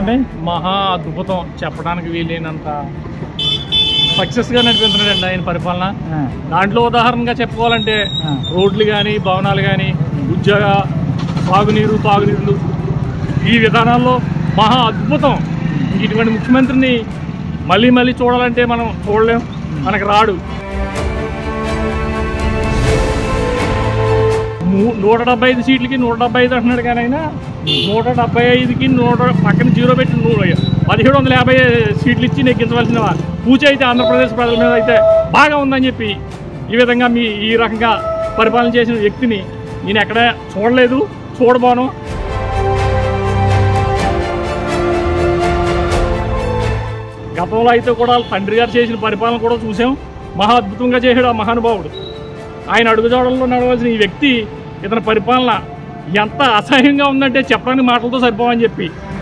చెప్పండి మహా అద్భుతం చెప్పడానికి వీలైనంత సక్సెస్గా నడిపిస్తున్నాడండి ఆయన పరిపాలన ఆ, దాంట్లో ఉదాహరణగా చెప్పుకోవాలంటే ఆ. రోడ్లు కానీ భవనాలు కానీ ఉద్యోగ సాగునీరు తాగునీరు ఈ విధానాల్లో మహా అద్భుతం ఇటువంటి ముఖ్యమంత్రిని మళ్ళీ మళ్ళీ చూడాలంటే మనం చూడలేం మనకు రాడు ము- నూట డెబ్బై ఐదు సీట్లకి నూట డెబ్బై ఐదు అంటున్నాడు కానీ ఆయన నూట డెబ్బై ఐదుకి నూట పక్కన జీరో పెట్టి నూ- పదిహేడు వందల యాభై సీట్లు ఇచ్చి నెగ్గించవలసిన పూజ అయితే ఆంధ్రప్రదేశ్ ప్రజల మీద అయితే బాగా ఉందని చెప్పి ఈ విధంగా మీ ఈ రకంగా పరిపాలన చేసిన వ్యక్తిని నేను ఎక్కడ చూడలేదు చూడబోను గతంలో అయితే కూడా వాళ్ళ తండ్రి గారు చేసిన పరిపాలన కూడా చూసాం మహా అద్భుతంగా చేశాడు ఆ మహానుభావుడు ఆయన అడుగుజాడల్లో నడవలసిన ఈ వ్యక్తి ఇతని పరిపాలన ఎంత అసహ్యంగా ఉందంటే చెప్పడానికి మాటలతో సరిపోవని చెప్పి